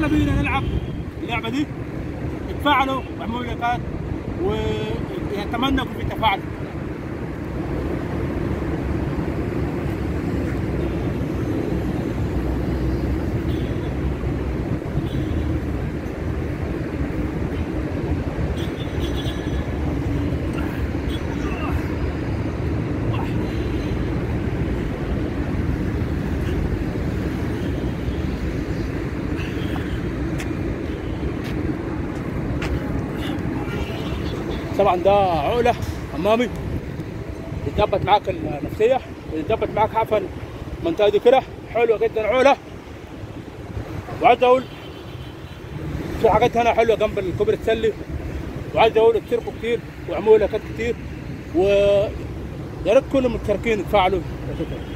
يلا بينا نلعب اللعبه دي اتفاعلوا واعملوا لايكات ويتمنى يكون في تفاعل طبعا ده عقله امامي يتظبط معاك النفسيه ويتظبط معاك عفوا المنطقه دي كده حلوه جدا عقله وعايز اقول في حاجات هنا حلوه جنب الكوبري التسلي وعايز اقول اشتركوا كتير واعملوا لايكات كتير ويا ريت كل المشتركين يتفاعلوا